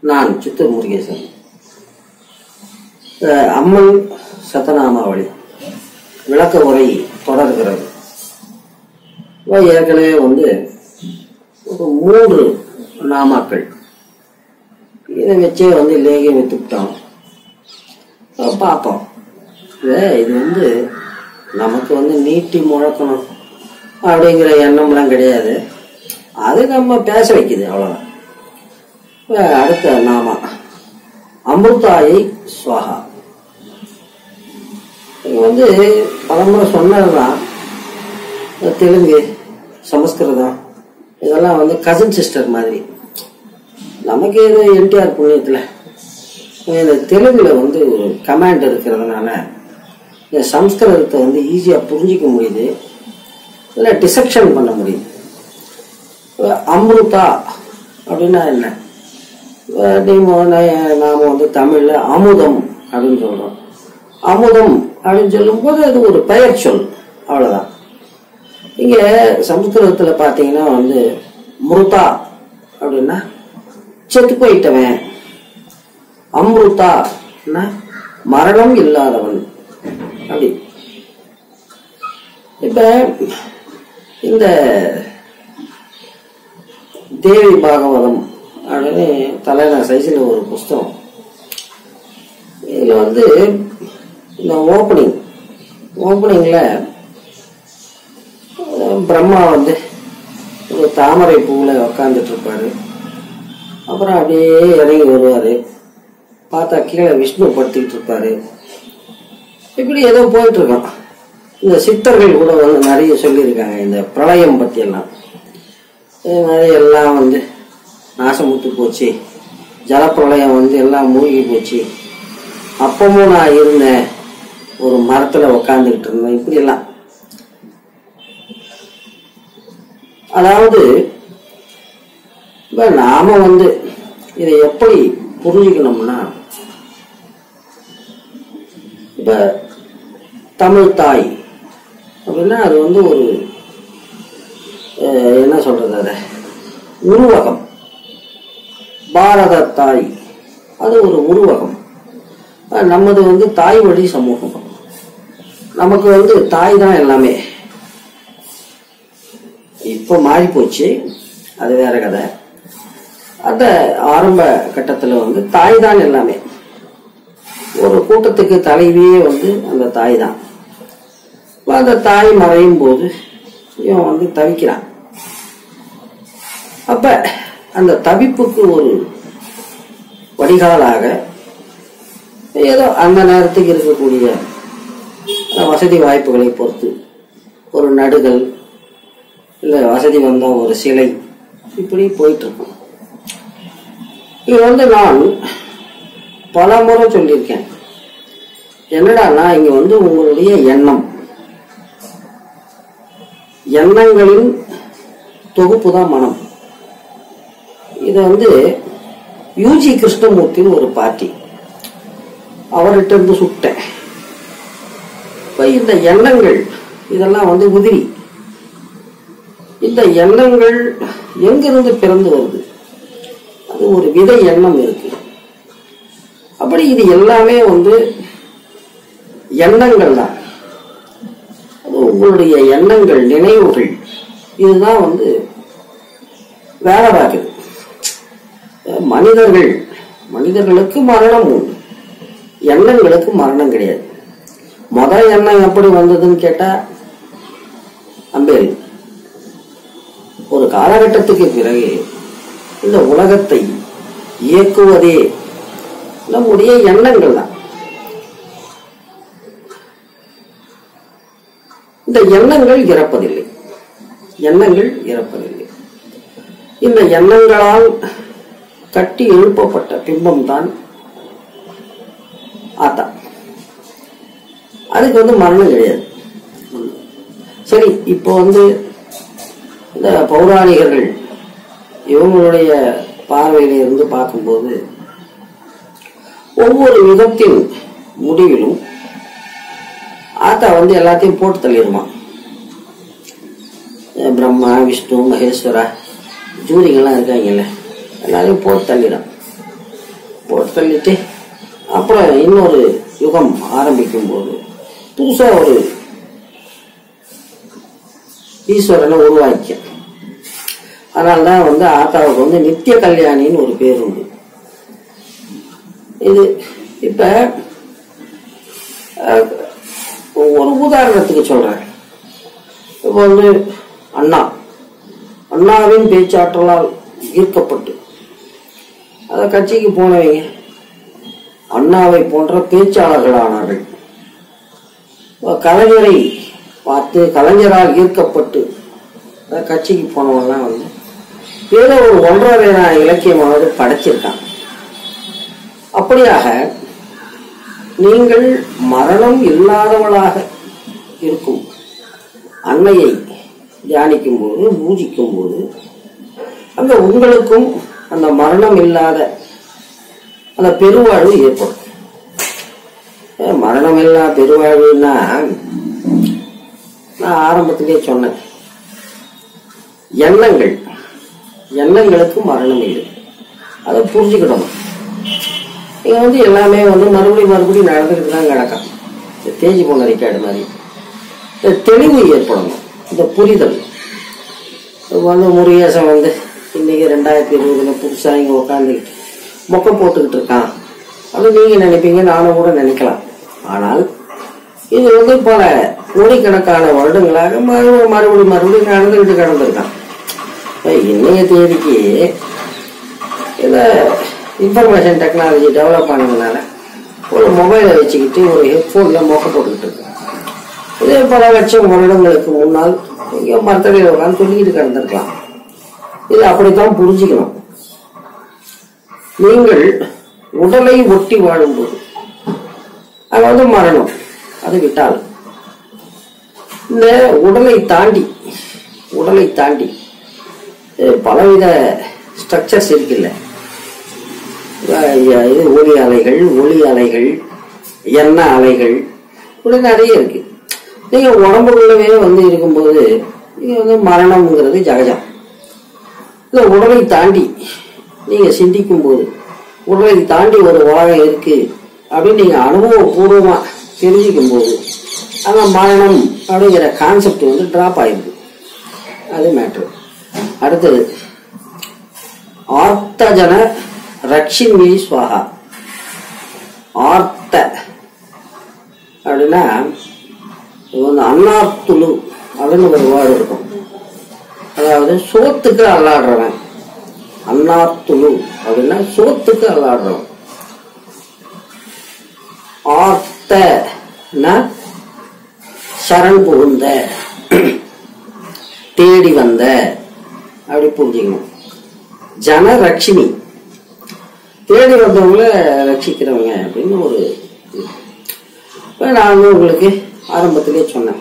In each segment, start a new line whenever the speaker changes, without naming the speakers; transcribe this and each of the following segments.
நான் சித்தூர் முருகேசன் அஹ் அம்மன் சத்தநாமாவளி விளக்க உரை தொடர்கிறது இப்ப ஏற்கனவே வந்து ஒரு மூன்று நாமாக்கள் இதை வச்சே வந்து லேகியம் வித்துக்கிட்டோம் அஹ் பார்ப்போம் இது இது வந்து நமக்கு வந்து நீட்டி முழக்கணும் அப்படிங்கிற எண்ணம்லாம் கிடையாது அது நம்ம பேச வைக்குது அவ்வளோதான் இப்ப அடுத்த நாமா அமிர்தாயை சுவாகா இது வந்து பலமுறை சொன்னதுதான் தெலுங்கு சமஸ்கிருதம் இதெல்லாம் வந்து கசின் சிஸ்டர் மாதிரி நமக்கு இது என்டிஆர் புண்ணியத்தில் இந்த தெலுங்குல வந்து ஒரு கமாண்ட் இருக்கிறதுனால இந்த சம்ஸ்கிருதத்தை வந்து ஈஸியாக புரிஞ்சிக்க முடியுது இல்லை டிசெக்ஷன் பண்ண முடியுது இப்ப அம்ருதா அப்படின்னா என்ன இப்ப நீங்க நான் நாம வந்து தமிழ்ல அமுதம் அப்படின்னு சொல்றோம் அமுதம் அப்படின்னு சொல்லும்போது அது ஒரு பெயர் சொல் அவ்வளவுதான் இங்க சமஸ்கிருதத்துல பாத்தீங்கன்னா வந்து முருதா அப்படின்னா செத்து போயிட்டவன் அம்ருதா மரணம் இல்லாதவன் அப்படி இப்ப இந்த தேவி பாகவதம் அப்படின்னு தலைநா சைஸில் ஒரு புஸ்தகம் இதில் வந்து இந்த ஓப்பனிங் ஓப்பனிங்கில் பிரம்மா வந்து ஒரு தாமரை பூவில் உக்காந்துட்டு இருப்பாரு அப்புறம் அப்படியே இறங்கி வருவார் பார்த்தா கீழே விஷ்ணு படுத்திக்கிட்டு இருப்பாரு இப்படி ஏதோ போயிட்டு இருக்கோம் இந்த சித்தர்கள் கூட வந்து நிறைய சொல்லியிருக்காங்க இந்த பிரளயம் பத்தி எல்லாம் இது மாதிரி எல்லாம் வந்து நாசமுத்து போச்சு ஜலப்பிரளயம் வந்து எல்லாம் மூழ்கி போச்சு அப்பமும் நான் இருந்தேன் ஒரு மரத்துல உக்காந்துக்கிட்டு இருந்தேன் இப்படி எல்லாம் அதாவது இப்ப நாம வந்து இதை எப்படி புரிஞ்சுக்கணும்னா இப்ப தமிழ் தாய் அப்படின்னா அது வந்து ஒரு அஹ், என்ன சொல்றது அத உருவகம் பாரத தாய் அது ஒரு உருவகம் அஹ், நமது வந்து தாய் வழி சமூகம் நமக்கு வந்து தாய் தான் எல்லாமே இப்போ மாறி போச்சு அது வேற கதை அந்த ஆரம்ப கட்டத்துல வந்து தாய் தான் எல்லாமே ஒரு கூட்டத்துக்கு தலைவியே வந்து அந்த தாய் தான் அப்ப அந்த தாய் மறையும் போது இவன் வந்து தவிக்கிறான் அப்ப அந்த தவிப்புக்கு ஒரு வடிகாலாக ஏதோ அந்த நேரத்துக்கு இருக்கக்கூடிய அந்த வசதி வாய்ப்புகளை பொறுத்து ஒரு நடுகள் இல்லை வசதி வந்தா ஒரு சிலை இப்படி போயிட்டு இருக்கும் இது வந்து நான் பல முறை சொல்லியிருக்கேன் என்னடான்னா இங்க வந்து உங்களுடைய எண்ணம் எண்ணங்களின் தொகுப்பு தான் மனம் இது வந்து யூஜி கிருஷ்ணமூர்த்தின்னு ஒரு பார்ட்டி அவர்கிட்ட இருந்து சுட்டேன் இப்ப இந்த எண்ணங்கள் இதெல்லாம் வந்து உதிரி இந்த எண்ணங்கள் எங்கிருந்து பிறந்து வருது அது ஒரு விதை எண்ணம் இருக்கு அப்படி இது எல்லாமே வந்து எண்ணங்கள் தான் அது உங்களுடைய எண்ணங்கள் நினைவுகள் இதுதான் வந்து வேலை பார்க்குது மனிதர்கள் மனிதர்களுக்கு மரணம் உண்டு எண்ணங்களுக்கு மரணம் கிடையாது முதல் எண்ணம் எப்படி வந்ததுன்னு கேட்டா அம்பேல் ஒரு காலகட்டத்துக்கு பிறகு இந்த உலகத்தை இயக்குவதே நம்முடைய எண்ணங்கள் தான் இந்த எண்ணங்கள் இறப்பதில்லை எண்ணங்கள் இறப்பதில்லை இந்த எண்ணங்களால் கட்டி எழுப்பப்பட்ட பிம்பம் தான் ஆத்தா அதுக்கு வந்து மரணம் கிடையாது சரி இப்போ வந்து இந்த பௌராணிகர்கள் இவங்களுடைய பார்வையில இருந்து பார்க்கும்போது ஒவ்வொரு யுகத்தின் முடிவிலும் ஆத்தா வந்து எல்லாத்தையும் போட்டு தள்ளிடுமா அஹ் பிரம்மா விஷ்ணு மகேஸ்வரா ஜூதிகள்லாம் இருக்காங்கல்ல எல்லாரையும் போட்டு தள்ளிடும் தள்ளிட்டு அப்புறம் இன்னொரு யுகம் ஆரம்பிக்கும் போது புதுசா ஒரு ஈஸ்வரனை உருவாக்கிய அதனால்தான் வந்து ஆத்தாவுக்கு வந்து நித்திய கல்யாணின்னு ஒரு பேர் உண்டு இது இப்ப அஹ், ஒரு உதாரணத்துக்கு சொல்றேன் இப்போ வந்து அண்ணா அண்ணாவின் பேச்சாற்றலால் ஈர்க்கப்பட்டு அத கட்சிக்கு போனவங்க அண்ணாவை போன்ற பேச்சாளர்களானார்கள் இப்ப கலைஞரை பார்த்து கலைஞரால் ஈர்க்கப்பட்டு அத கட்சிக்கு போனவங்கலாம் வந்து ஏதோ ஒரு ஒன்றரை நான் இலக்கியமாவது படைச்சிருக்கான் அப்படியாக நீங்கள் மரணம் இல்லாதவளாக இருக்கும் அன்னையை தியானிக்கும் போது பூஜிக்கும் போது அங்க உங்களுக்கும் அந்த மரணம் இல்லாத அந்த பெருவாழ்வு ஏற்படும் ஏன் மரணம் இல்லா பெருவாழ்வுன்னா நான் ஆரம்பத்திலே சொன்னேன் எண்ணங்கள் எண்ணங்களுக்கு மரணம் இல்லை அதை புரிஞ்சுக்கிடணும் இங்க வந்து எல்லாமே வந்து மறுபடியும் மறுபடியும் நடந்துக்கிட்டு தான் கிடக்கும் இந்த தேஞ்சு போன ரெக்கார்டு மாதிரி இந்த தெளிவு ஏற்படணும் இந்த புரிதல் இப்ப வந்து முருகேசன் வந்து இன்னைக்கு ரெண்டாயிரத்தி இருபதுல புதுசா இங்க உட்காந்துக்கிட்டு மொக்க போட்டுக்கிட்டு இருக்கான் அது நீங்க நினைப்பீங்க நானும் கூட நினைக்கலாம் ஆனால் இது வந்து பல கோடிக்கணக்கான வருடங்களாக மறுபடியும் மறுபடியும் மறுபடியும் நடந்துக்கிட்டு கிடந்திருக்கான் இப்ப இன்னைய தேதிக்கு இந்த இன்ஃபர்மேஷன் டெக்னாலஜி டெவலப் ஆனதுனால ஒரு மொபைலை வச்சுக்கிட்டு ஒரு ஹெட்ஃபோனில் மொக்க போட்டுக்கிட்டு இருக்கேன் இதே பல லட்சம் வருடங்களுக்கு முன்னால் இங்கே மரத்தடியில் உட்காந்து சொல்லிக்கிட்டு கிடந்திருக்கலாம் இது அப்படித்தான் புரிஞ்சுக்கணும் நீங்கள் உடலை ஒட்டி வாழும்போது அது வந்து மரணம் அது விட்டால் இந்த உடலை தாண்டி உடலை தாண்டி அஹ், பலவித ஸ்ட்ரக்சர்ஸ் இருக்குல்ல அஹ், இது ஒளி அலைகள் ஒளி அலைகள் எண்ணெய் அலைகள் இப்படி நிறைய இருக்கு நீங்க உடம்புக்குள்ளவே வந்து இருக்கும்போது நீங்க வந்து மரணம்ங்கிறது ஜகஜம் இந்த உடலை தாண்டி நீங்க சிந்திக்கும் போது உடலை தாண்டி ஒரு உலகம் இருக்கு அப்படின்னு நீங்க அனுபவபூர்வமா தெரிஞ்சுக்கும் போது அந்த மரணம் அப்படிங்கிற கான்செப்ட் வந்து டிராப் ஆயிடுது அது மேட்ரு அடுத்தது ஆர்த்தஜன ரக்ஷின்மி ஸ்வாகா ஆர்த்த அப்படின்னா இது வந்து அன்னார்த்துலு அப்படின்னு ஒரு வேர்டு இருக்கும் அதாவது சோத்துக்கு அல்லாடுறவன் அன்னார்த்துலு அப்படின்னா சோத்துக்கு அல்லாடுறவன் ஆர்த்தனா சரண் புகுந்த தேடி வந்த அப்படி புரிஞ்சுக்கணும் ஜன ரட்சினி தேடி வந்தவங்கள ரட்சிக்கிறவங்க அப்படின்னு ஒரு இது. இப்ப நான் வந்து உங்களுக்கு ஆரம்பத்திலே சொன்னேன்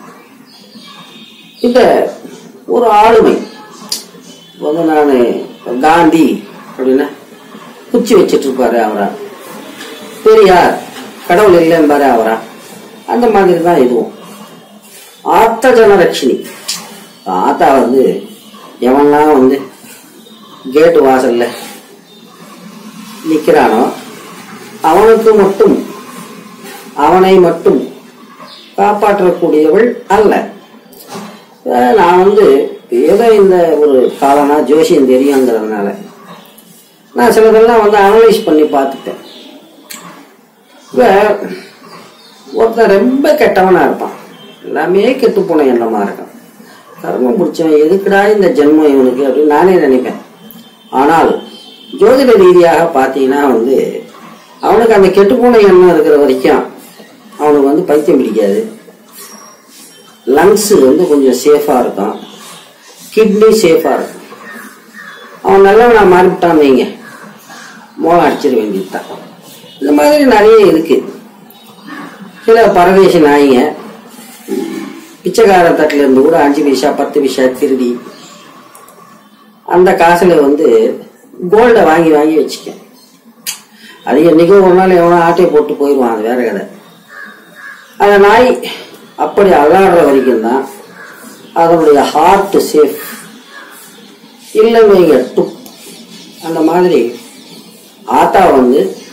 இந்த ஒரு ஆளுமை வந்து நான் காந்தி அப்படின்னா குச்சி வச்சிட்டு இருப்பாரு அவரா பெரியார் கடவுள் இல்லைம்பாரு அவரா அந்த மாதிரி தான் இதுவும் ஆத்த ஜனரட்சினி ஆத்தா வந்து எவன்லாம் வந்து கேட்டு வாசல்ல நிக்கிறானோ அவனுக்கு மட்டும் அவனை மட்டும் காப்பாற்றக்கூடியவள் அல்ல அஹ் நான் வந்து ஏதோ இந்த ஒரு காலனா ஜோசியம் தெரியுங்கிறதுனால நான் சிலதெல்லாம் வந்து அனலைஸ் பண்ணி பார்த்துட்டேன் இப்ப ஒருத்தன் ரொம்ப கெட்டவனா இருப்பான் எல்லாமே கெட்டு போன எண்ணமா இருக்கான் கர்மம் பிடிச்சவன் எதுக்குடா இந்த ஜென்மம் இவனுக்கு அப்படின்னு நானே நினைப்பேன் ஆனால் ஜோதிட ரீதியாக பார்த்தீங்கன்னா வந்து அவனுக்கு அந்த கெட்டு போன எண்ணம் இருக்கிற வரைக்கும் அவனுக்கு வந்து பைத்தியம் பிடிக்காது லங்ஸ் வந்து கொஞ்சம் சேஃபா இருக்கும் கிட்னி சேஃபா இருக்கும் அவன் நல்லவனா மாறிவிட்டான் வைங்க மோளம் அடிச்சிட வேண்டியதுதான் இந்த மாதிரி நிறைய இருக்கு சில பரதேசி நாய்ங்க பிச்சைக்கார தட்டுல இருந்து கூட அஞ்சு பைசா பத்து பைசா திருடி அந்த காசுல வந்து கோல்ட வாங்கி வாங்கி வச்சுக்க அது என்னைக்கோ ஒரு நாள் எவனோ ஆட்டையை போட்டு போயிடுவான் அது வேற கதை அந்த நாய் அப்படி அல்லாடுற வரைக்கும் தான் அதனுடைய ஹார்ட் சேஃப் இல்லைங்க டுப் அந்த மாதிரி ஆத்தா வந்து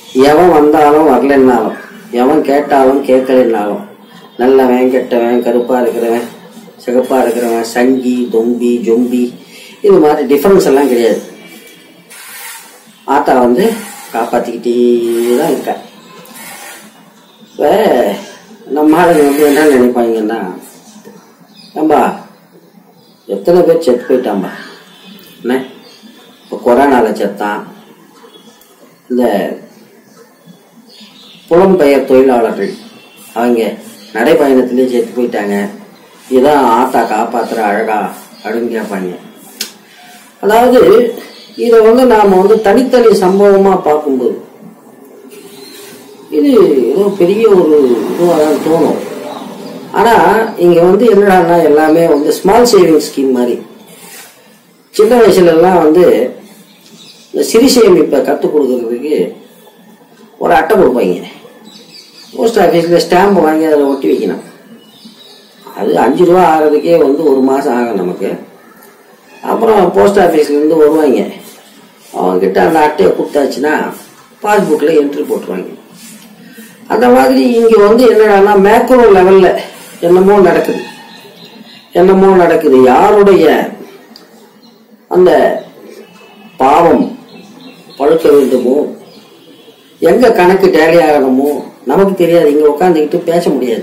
எவன் வந்தாலும் வரலன்னாலும் எவன் கேட்டாலும் கேட்கலன்னாலும் நல்லவன் கெட்டவன் கருப்பா இருக்கிறவன் சிகப்பா இருக்கிறவன் சங்கி தொம்பி ஜொம்பி இது மாதிரி டிஃபரன்ஸ் எல்லாம் கிடையாது ஆத்தா வந்து காப்பாத்திக்கிட்டே தான் இருக்கா இப்ப நம்ம ஆளுங்க வந்து என்ன நினைப்பாங்கன்னா ஏம்பா எத்தனை பேர் செத்து போயிட்டாம்பா என்ன இப்போ கொரோனால செத்தான் இந்த புலம்பெயர் தொழிலாளர்கள் அவங்க நடைப்பயணத்திலே செத்து போயிட்டாங்க இதான் ஆத்தா காப்பாத்துற அழகா அப்படின்னு கேட்பாங்க அதாவது இதை வந்து நாம வந்து தனித்தனி சம்பவமா பார்க்கும்போது இது ஏதோ பெரிய ஒரு இதுவாக தான் தோணும் ஆனா இங்க வந்து என்னடான்னா எல்லாமே வந்து ஸ்மால் சேவிங் ஸ்கீம் மாதிரி சின்ன வயசுல எல்லாம் வந்து இந்த சிறு சேமிப்பை கற்றுக் கொடுக்கறதுக்கு ஒரு அட்டை கொடுப்பாங்க போஸ்ட் ஆஃபீஸில் ஸ்டாம்ப் வாங்கி அதில் ஒட்டி வைக்கணும் அது அஞ்சு ரூபா ஆகிறதுக்கே வந்து ஒரு மாதம் ஆகும் நமக்கு அப்புறம் போஸ்ட் ஆஃபீஸ்லேருந்து வருவாங்க அவங்கக்கிட்ட அந்த அட்டையை கொடுத்தாச்சுன்னா பாஸ்புக்கில் என்ட்ரி போட்டுருவாங்க அந்த மாதிரி இங்கே வந்து என்னடான்னா மேக்ரோ லெவலில் என்னமோ நடக்குது என்னமோ நடக்குது யாருடைய அந்த பாவம் பழுக்க வேண்டுமோ எங்க கணக்கு டேலி ஆகணுமோ நமக்கு தெரியாது இங்க உட்காந்துக்கிட்டு பேச முடியாது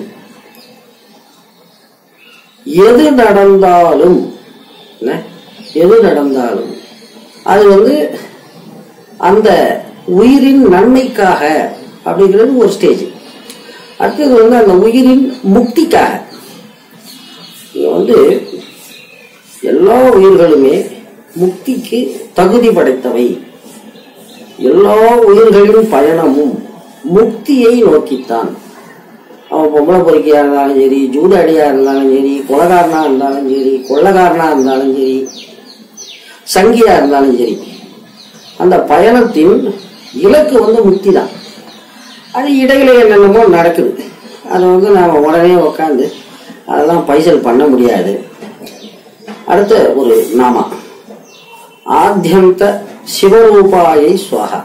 எது நடந்தாலும் என்ன? எது நடந்தாலும் அது வந்து அந்த உயிரின் நன்மைக்காக அப்படிங்கிறது ஒரு ஸ்டேஜ் அடுத்தது வந்து அந்த உயிரின் முக்திக்காக இங்க வந்து எல்லா உயிர்களுமே முக்திக்கு தகுதி படைத்தவை எல்லா உயிர்களின் பயணமும் முக்தியை நோக்கித்தான் அவன் பொம்பளை பொறுக்கியா இருந்தாலும் சரி ஜூதாடியா இருந்தாலும் சரி கொலகாரனா இருந்தாலும் சரி கொள்ளக்காரனா இருந்தாலும் சரி சங்கியா இருந்தாலும் சரி அந்த பயணத்தின் இலக்கு வந்து முக்தி தான் அது இடையில என்னென்னமோ நடக்குது அதை வந்து நாம உடனே உட்காந்து அதெல்லாம் பைசல் பண்ண முடியாது அடுத்த ஒரு நாமா ஆத்தியந்த சிவரூபாயை சுவாகா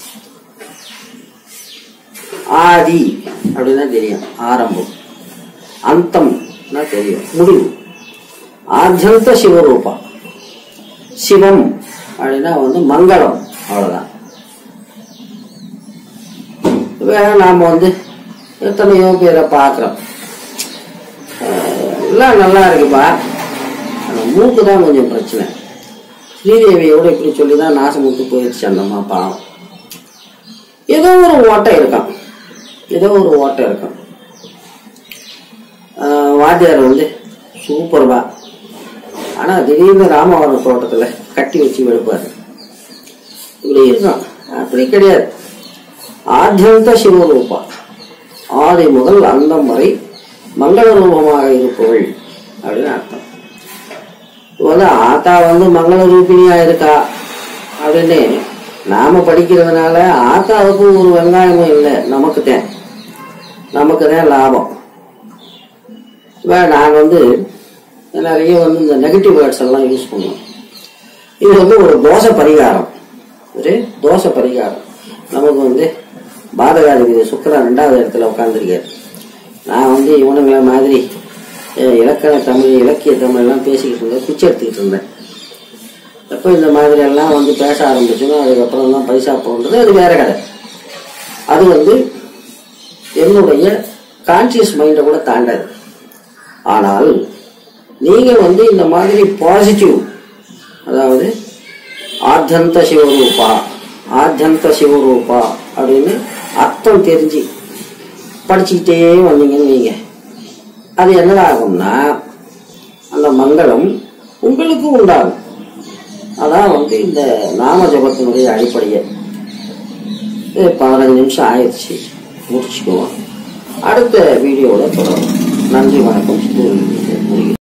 ஆதி அப்படின்னா தெரியும் ஆரம்பம் அந்தம்னா தெரியும் முடிவு ஆத்தியந்த சிவரூபா சிவம் அப்படின்னா வந்து மங்களம் அவ்வளவுதான் வேற நாம வந்து எத்தனையோ பேரை பார்க்குறோம் எல்லாம் நல்லா இருக்குப்பா அந்த மூக்கு தான் கொஞ்சம் பிரச்சனை ஸ்ரீதேவியோட இப்படி சொல்லி தான் நாசமுத்து போயிடுச்சு அந்தம்மா பாவம் ஏதோ ஒரு ஓட்டை இருக்கான் ஏதோ ஒரு ஓட்டை இருக்கான் ஆஹ் வாத்தியார் வந்து சூப்பர்பா ஆனா திடீர்னு ராமவரம் தோட்டத்துல கட்டி வச்சு வெளுப்பாரு இப்படி இருக்கான் அப்படி கிடையாது ஆத்தியந்த சிவரூபா ஆதி முதல் அந்தம் வரை மங்கள ரூபமாக இருப்பவள் அப்படின்னு அர்த்தம் இப்போ வந்து ஆத்தா வந்து மங்கள ரூபிணியா இருக்கா அப்படின்னு நாம படிக்கிறதுனால ஆத்தாவுக்கு ஒரு வெங்காயமும் இல்லை நமக்கு தான் நமக்கு தான் லாபம் இப்போ நான் வந்து நிறைய வந்து இந்த நெகட்டிவ் வேர்ட்ஸ் எல்லாம் யூஸ் பண்ணுவேன் இது வந்து ஒரு தோசை பரிகாரம் ஒரு தோசை பரிகாரம் நமக்கு வந்து பாதகாதிபதி சுக்கரன் ரெண்டாவது இடத்துல உட்காந்துருக்காரு நான் வந்து இவனுங்களை மாதிரி அஹ், இலக்கண தமிழ் இலக்கிய தமிழ் எல்லாம் பேசிக்கிட்டு இருந்தேன் பிச்சை எடுத்துக்கிட்டு இருந்தேன் எப்போ இந்த மாதிரி எல்லாம் வந்து பேச ஆரம்பிச்சோன்னா அதுக்கப்புறம் தான் பைசா போன்றது அது வேற கதை அது வந்து என்னுடைய கான்சியஸ் மைண்டை கூட தாண்டாது ஆனால் நீங்க வந்து இந்த மாதிரி பாசிட்டிவ் அதாவது ஆத்தந்த சிவரூபா ஆத்தந்த சிவரூபா அப்படின்னு அர்த்தம் தெரிஞ்சு படிச்சுக்கிட்டே வந்தீங்கன்னு வைங்க அது என்னடா ஆகும்னா அந்த மங்களம் உங்களுக்கும் உண்டாகும் அதான் வந்து இந்த நாம ஜபத்தினுடைய அடிப்படையே இது பதினஞ்சு நிமிஷம் ஆயிடுச்சு முடிச்சுக்குவோம் அடுத்த வீடியோவில் தொடரும் நன்றி வணக்கம் முடியும்